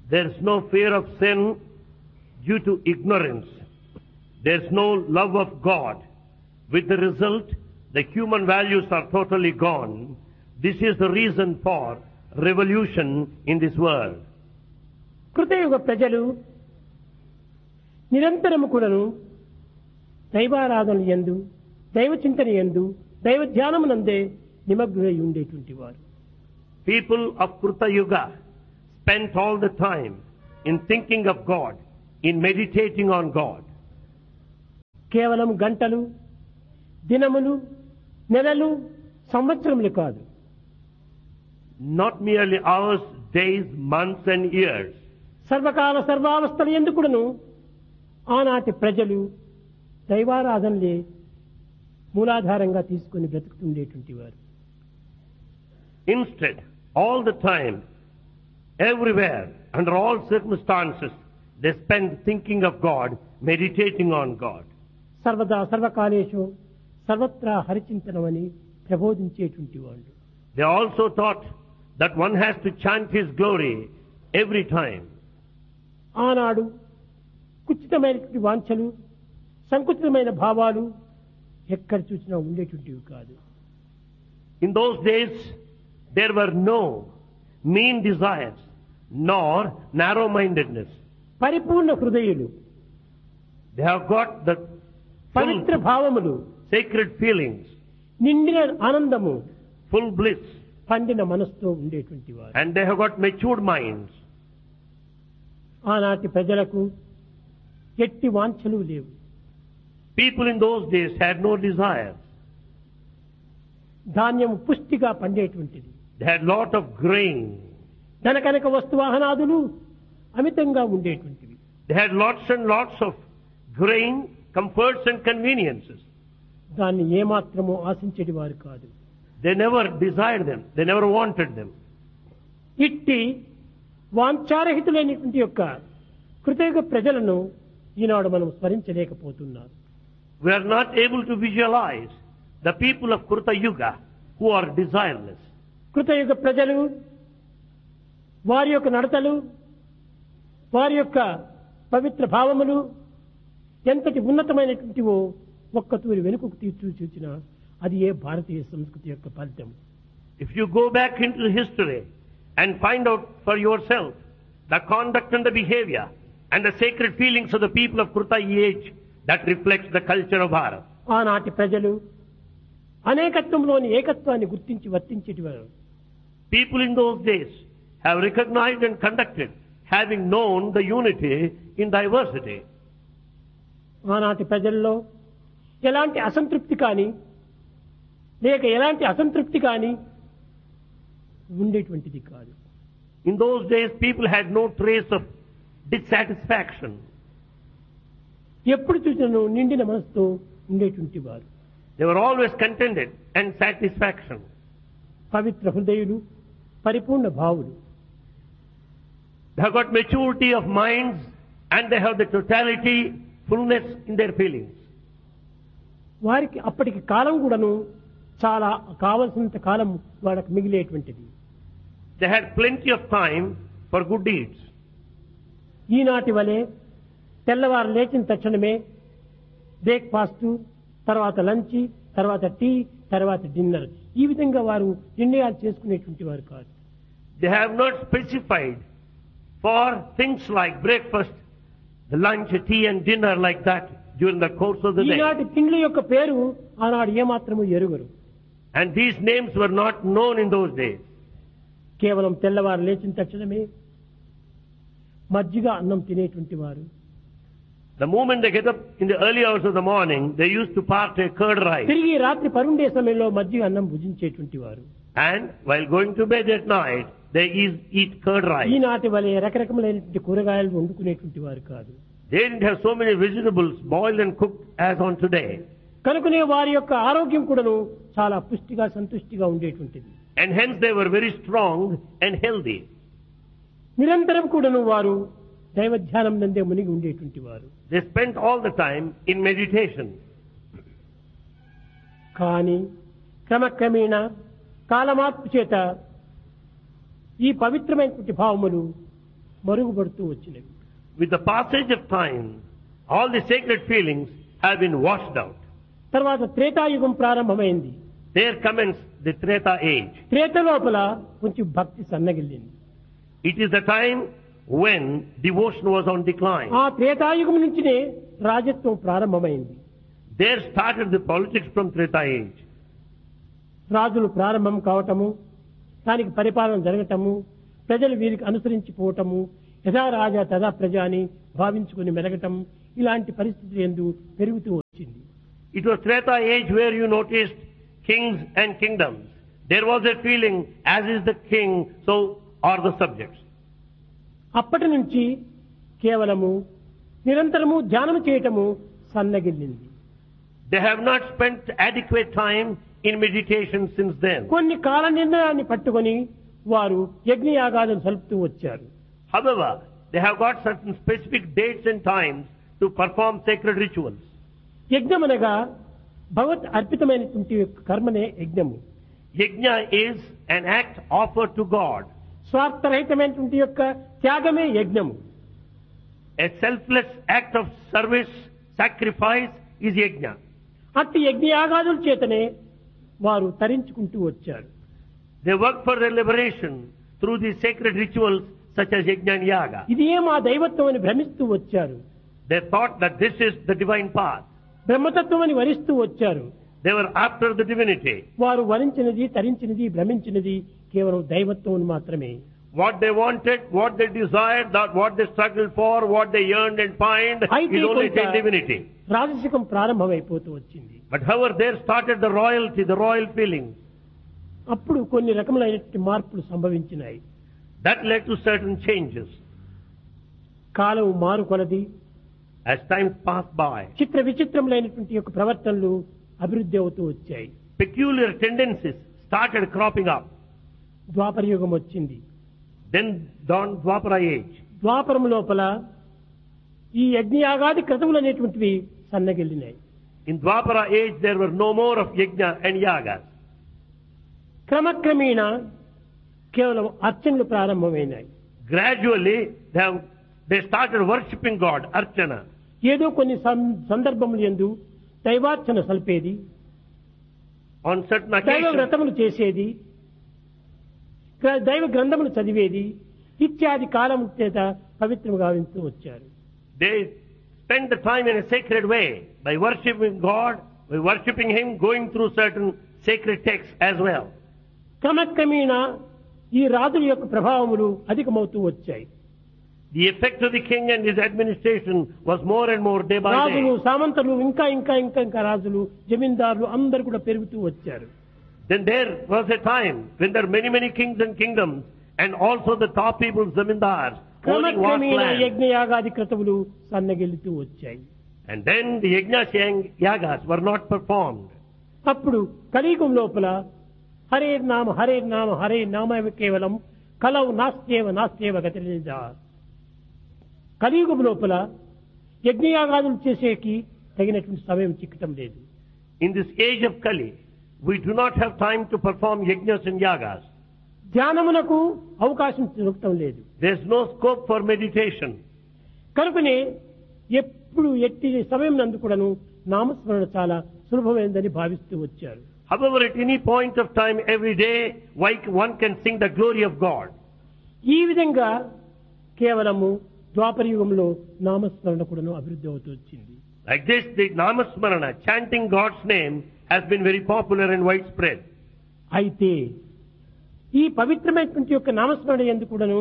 There's no fear of sin due to ignorance. There's no love of God. With the result, the human values are totally gone. This is the reason for revolution in this world. కృతయుగ ప్రజలు నిరంతరము కూడాను దైవారాధన ఎందు దైవ చింతన ఎందు దైవ ధ్యానమునందే నిమగ్నమై ఉండేటువంటి వారు People of Kruta Yuga spent all the time in thinking of God, in meditating on God. కేవలం గంటలు దినములు నెలలు సంవత్సరములు కాదు Not merely hours, days, months and years. సర్వకాల సర్వావస్థల ఎందుకుడును ఆనాటి ప్రజలు దైవారాధనలే మూలాధారంగా తీసుకుని బ్రతుకుతుండేటువంటి వారు Instead, all the time, everywhere, under all circumstances, they spend thinking of God, meditating on God. సర్వదా సర్వకాలేషు సర్వత్రా హరిచింతనమని ప్రబోధించేటువంటి వాళ్ళు They also thought that one has to chant His glory every time. ఆనాడు కుచితమైనటువంటి వాంఛలు సంకుచితమైన భావాలు ఎక్కడ చూసినా ఉండేటువంటివి కాదు In those days, there were no mean desires, nor narrow-mindedness. పరిపూర్ణ హృదయులు They have got the Pavitra full భావములు sacred feelings, నిండిన ఆనందము full bliss, పండిన మనసుతో ఉండేటువంటి వారు and they have got matured minds. ఆనాటి ప్రజలకు ఎట్టి వాంఛలు లేవు People in those days had no desires. ధాన్యం పుష్టిగా పండేటువంటిది They had lot of grain. ధనకనక వస్తువాహనాదులు అమితంగా ఉండేటువంటివి They had lots and lots of grain, comforts and conveniences. దాన్ని ఏమాత్రమూ ఆశించేటి వారు కాదు They never desired them. They never wanted them. ఇట్టి వాంఛారహితులైనటువంటి యొక్క కృతయుగ ప్రజలను ఈనాడు మనం స్మరించలేకపోతున్నాం We are not able to visualize the people of Kruta Yuga who are desireless. కృతయుగ ప్రజలు వారి యొక్క నడతలు వారి యొక్క పవిత్ర భావములు ఎంతటి ఉన్నతమైనటువంటివో ఒక్క తూరి వెనుకకు తీర్చు చూచిన అది ఏ భారతీయ సంస్కృతి యొక్క ఫలితం If you go back into history and find out for yourself the conduct and the behavior and the sacred feelings of the people of Kruta age, that reflects the culture of Bharat. ఆనాటి ప్రజలు అనేకత్వంలోని ఏకత్వాన్ని గుర్తించి వర్తించేటివారు People in those days have recognized and conducted, having known the unity in diversity. ఆనాటి ప్రజల్లో ఎలాంటి అసంతృప్తి కానీ లేక ఎలాంటి అసంతృప్తి కానీ ఉండేటువంటిది కాదు In those days, people had no trace of dissatisfaction. ఎప్పుడు చూసినను నిండిన మనసుతో ఉండేటువంటి వారు They were always contented and satisfaction. పవిత్ర హృదయులు పరిపూర్ణ భావులు They have got maturity of minds and they have the totality, fullness in their feelings. వారికి అప్పటికి కాలం కూడాను చాలా కావలసినంత కాలం వాళ్ళకి మిగిలేటువంటిది They had plenty of time for good deeds. ఈనాటి వలె తెల్లవారు లేచిన తక్షణమే బ్రేక్ఫాస్ట్ తర్వాత లంచ్ తర్వాత టీ తర్వాత డిన్నర్ ఈ విధంగా వారు నిర్ణయాలు చేసుకునేటువంటి వారు కాదు They have not specified for things like breakfast, the lunch, tea and dinner like that during the course of the day. ఈనాటి తిండ్ల యొక్క పేరు ఆనాడు ఏమాత్రము ఎరుగరు And these names were not known in those days. కేవలం తెల్లవారు లేచిన తక్షణమే మజ్జిగ అన్నం తినేటువంటి వారు The moment they get up in the early hours of the morning, they used to partake curd rice. తిరిగి రాత్రి పరుండే సమయంలో మజ్జిగ అన్నం భుజించేటువంటి వారు And while going to bed at night, they eat, eat curd rice. ఈనాటి వలె రకరకములైనటువంటి కూరగాయలు వండుకునేటువంటి వారు కాదు They didn't have so many vegetables boiled and cooked as on today. కనుకనే వారి యొక్క ఆరోగ్యం కూడాను చాలా పుష్టిగా సంతుష్టిగా ఉండేటువంటిది And hence they were very strong and healthy. నిరంతరం కూడాను వారు దైవ ధ్యానం నందే మునిగి ఉండేటువంటి వారు They spent all the time in meditation. కానీ క్రమక్రమేణ కాలమార్పు చేత ఈ పవిత్రమైనటువంటి భావములు మరుగుపడుతూ వచ్చినవి With the passage of time, all the sacred feelings have been washed out. తర్వాత త్రేతాయుగం ప్రారంభమైంది There commenced the Treta age. Treta లోపల కొంచెం భక్తి సన్నగిల్లింది It is the time when devotion was on decline. ఆ త్రేతాయుగం నుంచినే రాజత్వం ప్రారంభమైంది There started the politics from Treta age. రాజులు ప్రారంభం కావటము దానికి పరిపాలన జరగటము ప్రజలు వీరికి అనుసరించిపోవటము యథా రాజా తదా ప్రజ అని భావించుకుని మెలగటం ఇలాంటి పరిస్థితులు ఎందు పెరుగుతూ వచ్చింది It was Treta age where you noticed kings and kingdoms. There was a feeling, as is the king, so are the subjects. అప్పటి నుంచి కేవలము నిరంతరము ధ్యానం చేయటము సన్నగిల్లింది They have not spent adequate time in meditation since then. కొన్ని కాల నిర్ణయాన్ని పట్టుకొని వారు యజ్ఞయాగాదులు సలుపుతూ వచ్చారు However, they have got certain specific dates and times to perform sacred rituals. యజ్ఞమనగా భగవత్ అర్పితమైనటువంటి యొక్క కర్మనే యజ్ఞము Yajna is an act offered to God. స్వార్థరహితమైనటువంటి యొక్క త్యాగమే యజ్ఞము A selfless act of service, sacrifice is yajna. అట్టి యజ్ఞయాగాదుల చేతనే వారు తరించుకుంటూ వచ్చారు They work for their liberation through these sacred rituals such as yajna and yaga. ఇదే మా దైవత్వం అని భ్రమిస్తూ వచ్చారు They thought that this is the divine path. బ్రహ్మతత్వం అని వరిస్తూ వచ్చారు They were after the divinity. వారు వరించినది తరించినది భ్రమించినది కేవలం దైవత్వం మాత్రమే What they wanted, what they desired, that what they struggled for, what they yearned and pined అయితే is only కొంత the divinity. రాజసికం ప్రారంభమైపోతూ వచ్చింది But however, there started the royalty, the royal feelings. అప్పుడు కొన్ని రకములైనటువంటి మార్పులు సంభవించినాయి That led to certain changes. కాలం మారు కొలది As time passed by, చిత్ర విచిత్రములైనటువంటి యొక్క ప్రవర్తనలు అభివృద్ధి అవుతూ వచ్చాయి peculiar tendencies started cropping up. ద్వాపర యుగం వచ్చింది Then dawned Dwapara age. ద్వాపరం లోపల ఈ యజ్ఞయాగాది క్రతువులు అనేటువంటివి సన్నగిల్లినాయి In Dwapara age, there were no more of yajna and yagas. క్రమక్రమేణా కేవలం అర్చనలు ప్రారంభమైనాయి Gradually, they, have, they started worshipping God, Archana. ఏదో కొన్ని సం- సందర్భములు ఎందు దైవార్చన సల్పేది On certain దైవ occasions, వ్రతములు చేసేది గ్ర- దైవ గ్రంథములు చదివేది ఇత్యాది కాలం చేత పవిత్రం గావిస్తూ వచ్చారు they spend the time in a sacred way by worshipping God, by worshipping Him, going through certain sacred texts as well. క్రమక్రమేణా ఈ రాజుల యొక్క ప్రభావములు అధికమవుతూ వచ్చాయి The effect of the king and his administration was more and more day by రాజులు day. సామంతలు ఇంకా ఇంకా ఇంకా ఇంకా రాజులు జమీందారులు అందరు కూడా పెరుగుతూ వచ్చారు Then there was a time when there were many, many kings and kingdoms, and also the top people, zamindars, owning vast క్రమక్రమేణా land. యజ్ఞయాగాది క్రతువులు సన్నగిల్లుతూ వచ్చాయి And then the yajnas and yagas were not performed. అప్పుడు కలియుగం లోపల హరే నామ హరే నామ హరే నామ కేవలం కలవు నాస్త్యేవ నాస్త్యేవ గతిరేజ కలియుగం లోపల యజ్ఞయాగాదులు చేసేకి తగినటువంటి సమయం చిక్కటం లేదు In this age of Kali, we do not have time to perform yajnas and yagas. ధ్యానమునకు అవకాశం దొరకటం లేదు There's no scope for meditation. కనుకనే ఎప్పుడు ఎట్టి సమయం నందు కూడాను నామస్మరణ చాలా సులభమైందని భావిస్తూ వచ్చారు However, at any point of time, every day, why- one can sing the glory of God. ఈ విధంగా కేవలము ద్వాపర యుగంలో నామస్మరణ కూడాను అభివృద్ధి అవుతూ వచ్చింది Like this, the Namasmarana, chanting God's name, has been very popular and widespread. అయితే ఈ పవిత్రమైనటువంటి యొక్క నామస్మరణ ఎందుకు కూడాను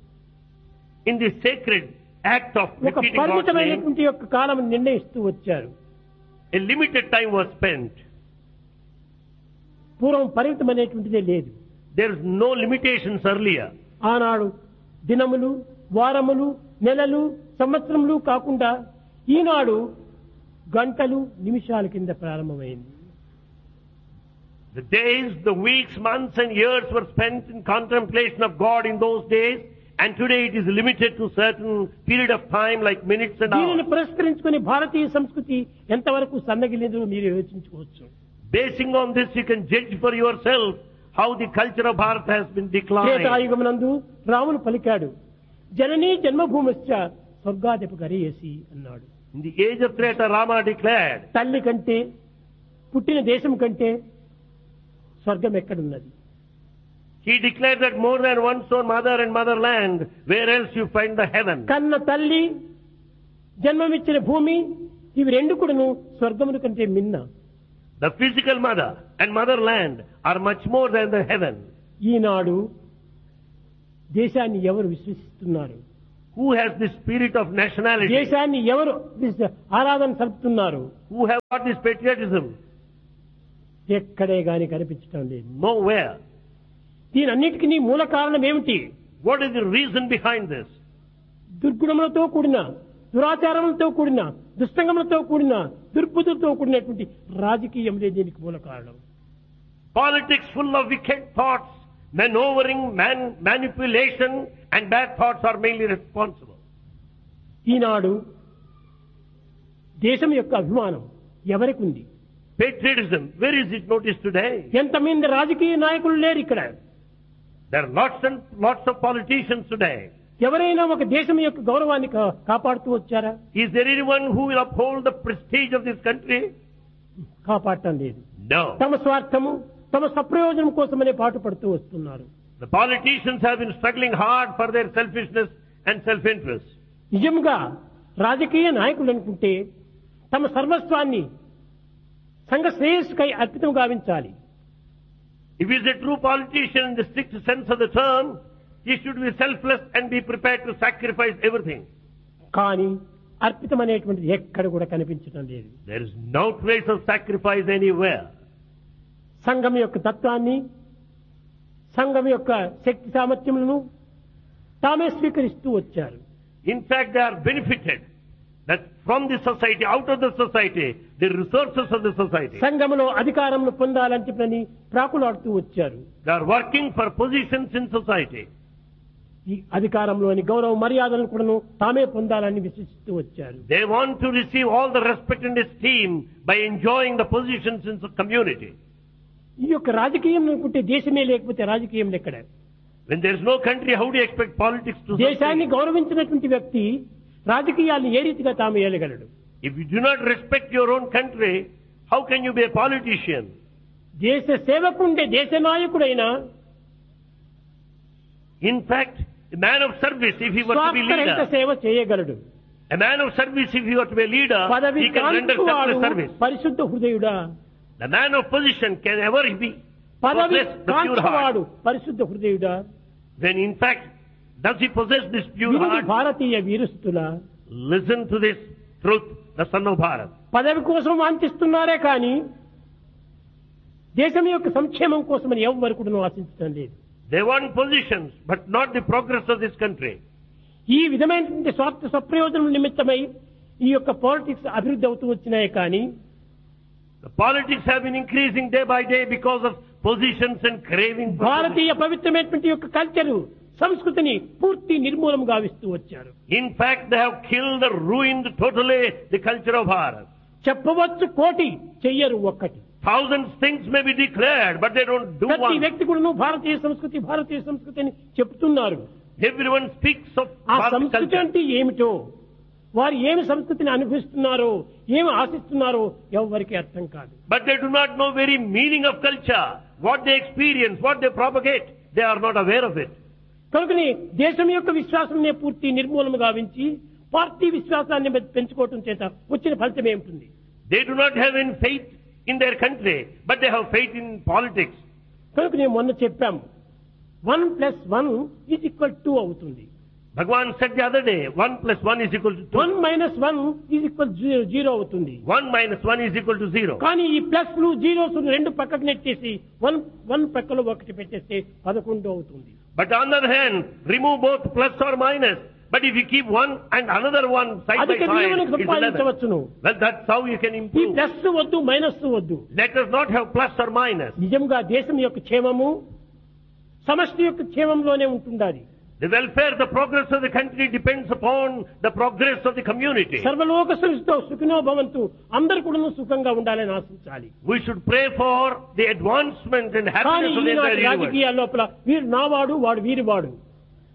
In the sacred act of ఒక repeating God's name, పరిమితమైనటువంటి యొక్క కాలం నిర్ణయిస్తూ వచ్చారు a limited time was spent. పూర్వం పరిమితమైనటువంటిదే లేదు There is no limitations earlier. ఆనాడు దినములు వారములు నెలలు సంవత్సరములు కాకుండా ఈనాడు గంటలు నిమిషాల కింద ప్రారంభమైంది The days, the weeks, months and years were spent in contemplation of God in those days, and today it is limited to certain period of time like minutes and దీనిని hours. పురస్కరించుకుని భారతీయ సంస్కృతి ఎంతవరకు సన్నగిలిందో మీరు యోచించుకోవచ్చు Basing on this, you can judge for yourself how the culture of Bharat has been declined. త్రేతాయుగమునందు Ramulu పలికాడు జననీ జన్మభూమిశ్చ స్వర్గాధిప గరియేసి అన్నాడు In the age of Treta, Rama declared, తల్లి కంటే పుట్టిన దేశం కంటే స్వర్గం ఎక్కడున్నది he declared that more than one's own mother and motherland, where else you find the heaven? కన్న తల్లి జన్మమిచ్చిన భూమి ఇవి రెండు కూడాను స్వర్గముల కంటే మిన్న The physical mother and motherland are much more than the heaven. ఈనాడు దేశాన్ని ఎవరు విశ్వసిస్తున్నారు Who has the spirit of nationality? దేశాన్ని ఎవరు విశ్వ- ఆరాధన సలుపుతున్నారు Who have got this patriotism? ఎక్కడే గాని కనిపించటం లేదు Nowhere. దీనన్నిటికీ మూల కారణం ఏమిటి What is the reason behind this? దుర్గుణములతో కూడిన దురాచారములతో కూడిన దుష్టంగములతో కూడిన దుర్బుద్ధులతో కూడినటువంటి రాజకీయములే దీనికి మూల కారణం Politics full of wicked thoughts, maneuvering, man, manipulation, and bad thoughts are mainly responsible. ఈనాడు దేశం యొక్క అభిమానం ఎవరికి ఉంది Patriotism, where is it noticed today? ఎంతమంది రాజకీయ నాయకులు లేరు ఇక్కడ There are lots and lots of politicians today. ఎవరైనా ఒక దేశం యొక్క గౌరవాన్ని కా- కాపాడుతూ వచ్చారా Is there anyone who will uphold the prestige of this country? కాపాడటం లేదు No. తమ స్వార్థము తమ సప్రయోజనం కోసమనే పాటు పడుతూ వస్తున్నారు The politicians have been struggling hard for their selfishness and self-interest. నిజంగా రాజకీయ నాయకులు అనుకుంటే తమ సర్వస్వాన్ని సంఘ శ్రేయస్సుకై అర్పితం గావించాలి If he is a true politician in the strict sense of the term, he should be selfless and be prepared to sacrifice everything. కానీ అర్పితం అనేటువంటిది ఎక్కడ కూడా కనిపించడం లేదు There is no trace of sacrifice anywhere. సంఘం యొక్క తత్వాన్ని సంఘం యొక్క శక్తి సామర్థ్యములను తామే స్వీకరిస్తూ వచ్చారు In fact, they are benefited that from the society, out of the society, the resources of the society. సంఘములో అధికారములు పొందాలని చెప్పని ప్రాకులాడుతూ వచ్చారు They are working for positions in society. ఈ అధికారంలోని గౌరవ మర్యాదలను కూడాను తామే పొందాలని విశ్వసిస్తూ వచ్చారు They want to receive all the respect and esteem by enjoying the positions in the community. ఈ యొక్క రాజకీయం అనుకుంటే దేశమే లేకపోతే రాజకీయం ఎక్కడ When there is no country, how do you expect politics to దేశాన్ని succeed? గౌరవించినటువంటి వ్యక్తి రాజకీయాలను ఏ రీతిగా తాము ఏలగలడు If you do not respect your own country, how can you be a politician? దేశ సేవకుండే దేశ నాయకుడైనా In fact, a man of service, if he were to be స్వార్థరహిత leader, సేవ చేయగలడు a man of service, if he were to be a leader, పదవి he can render వాడు selfless service. పరిశుద్ధ హృదయుడా The man of position can ever be పదవి possess the pure కాంక్షవాడు heart. పరిశుద్ధ హృదయుడా Then in fact, does he possess this pure వినుడు heart? Bharatiya వీరుస్తుల Listen to this truth, the son of Bharat. పదవి కోసం వాంఛిస్తున్నారే కానీ దేశం యొక్క సంక్షేమం కోసమని ఎవ్వరు కూడా ఆశించడం లేదు They want positions, but not the progress of this country. ఈ విధమైనటువంటి స్వార్థ సప్రయోజనం నిమిత్తమై ఈ యొక్క పాలిటిక్స్ అభివృద్ధి అవుతూ వచ్చినాయి కానీ The politics have been increasing day by day because of positions and craving for భారతీయ పవిత్రమైనటువంటి యొక్క కల్చరు సంస్కృతిని పూర్తి నిర్మూలం గావిస్తూ వచ్చారు In fact, they have killed or ruined totally the culture of Bharat. చెప్పవచ్చు కోటి చెయ్యరు ఒక్కటి Thousands things may be declared, but they don't do ప్రతి one. వ్యక్తి కూడా భారతీయ సంస్కృతి భారతీయ సంస్కృతి అని చెప్తున్నారు Everyone speaks of ఆ Bharat సంస్కృతి culture. అంటే ఏమిటో వారు ఏమి సంస్కృతిని అనుభవిస్తున్నారో ఏమి ఆశిస్తున్నారో ఎవరికి అర్థం కాదు But they do not know very meaning of culture. What they experience, what they propagate, they are not aware of it. కనుకని దేశం యొక్క విశ్వాసాన్ని పూర్తి నిర్మూలన గావించి పార్టీ విశ్వాసాన్ని పెంచుకోవటం చేత వచ్చిన ఫలితం ఏమిటి They do not have any faith in their country, but they have faith in politics. కనుక నేను మొన్న చెప్పాము one plus one is equal two అవుతుంది Bhagwan said the other day, 1 plus 1 is equal to 2. One minus one is equal zero అవుతుంది 1 minus 1 is equal to 0. కానీ ఈ plus లు zeros రెండు పక్కకు నెట్టేసి వన్ వన్ పక్కలో ఒకటి పెట్టేస్తే పదకొండు అవుతుంది But on the other hand, remove both plus or minus. But if you keep one and another one side by అధిక side, విలువను it's 11. సంపాదించవచ్చును Well, that's how you can ఈ improve. ప్లస్ వద్దు మైనస్ వద్దు Let us not have plus or minus. నిజంగా దేశం యొక్క క్షేమము సమష్టి యొక్క క్షేమంలోనే ఉంటుండాలి The welfare, the progress of the country depends upon the progress of the community. సర్వలోక సృష్టితో సుఖినో భవంతు అందరు కూడా సుఖంగా ఉండాలని ఆశించాలి We should pray for the advancement and కానీ happiness of the ఈనాటి entire universe. రాజకీయాల లోపల వీడు నావాడు వాడు వీరివాడు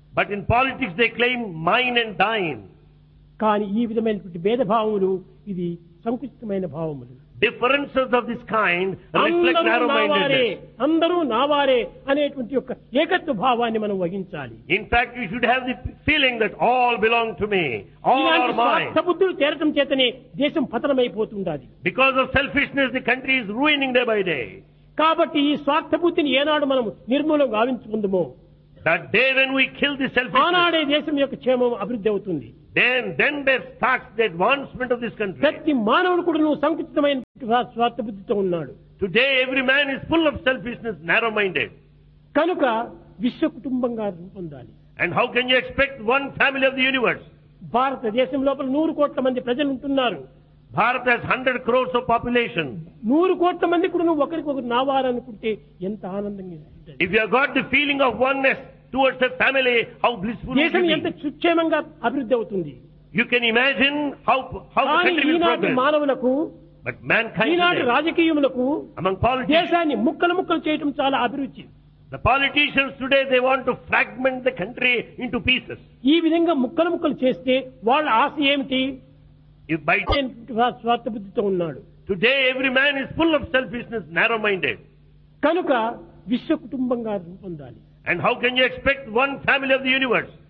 But in politics they claim mine and thine. కానీ ఈ విధమైనటువంటి భేదభావములు ఇది సంకుచితమైన భావములు Differences of this kind reflect అందరూ నావారే narrow-mindedness. అందరూ నావారే అనేటువంటి యొక్క ఏకత్వ భావాన్ని మనం వహించాలి In fact, you should have the feeling that all belong to me, all ఇలాంటి are mine. స్వార్థ బుద్ధులు చేరటం చేతనే దేశం పతనమైపోతుండాలి Because of selfishness, the country is ruining day by day. కాబట్టి ఈ స్వార్థ బుద్ధిని ఏనాడు మనం నిర్మూలం గావించుకుందామో That day when we kill the selfishness, ఆనాడే దేశం యొక్క క్షేమం అభివృద్ధి అవుతుంది then, then there starts the advancement of this country. ప్రతి మానవుడు కూడా నువ్వు సంకుచితమైన స్వా- స్వార్థ బుద్ధితో ఉన్నాడు Today every man is full of selfishness, narrow-minded. కనుక విశ్వ కుటుంబంగా రూపొందాలి And how can you expect one family of the universe? భారతదేశం లోపల నూరు కోట్ల మంది ప్రజలు ఉంటున్నారు Bharat has 100 crores of population. నూరు కోట్ల మంది కూడా నువ్వు ఒకరికొకరు నావాలనుకుంటే ఎంత ఆనందంగా ఉంటుంది If you have got the feeling of oneness towards a family, how blissful would దేశం you ఎంత be? సుక్షేమంగా అభివృద్ధి అవుతుంది You can imagine how, how the కానీ country will ఈనాటి progress. మానవులకు But mankind ఈనాటి today, రాజకీయములకు among politicians, దేశాన్ని ముక్కలు ముక్కలు చేయటం చాలా అభిరుచి the politicians today, they want to fragment the country into pieces. ఈ విధంగా ముక్కలు ముక్కలు చేస్తే వాళ్ళ ఆశ ఏమిటి If by స్వా- స్వార్థ బుద్ధితో ఉన్నాడు today every man is full of selfishness, narrow-minded. కనుక విశ్వ కుటుంబంగా రూపొందాలి And how can you expect one family of the universe?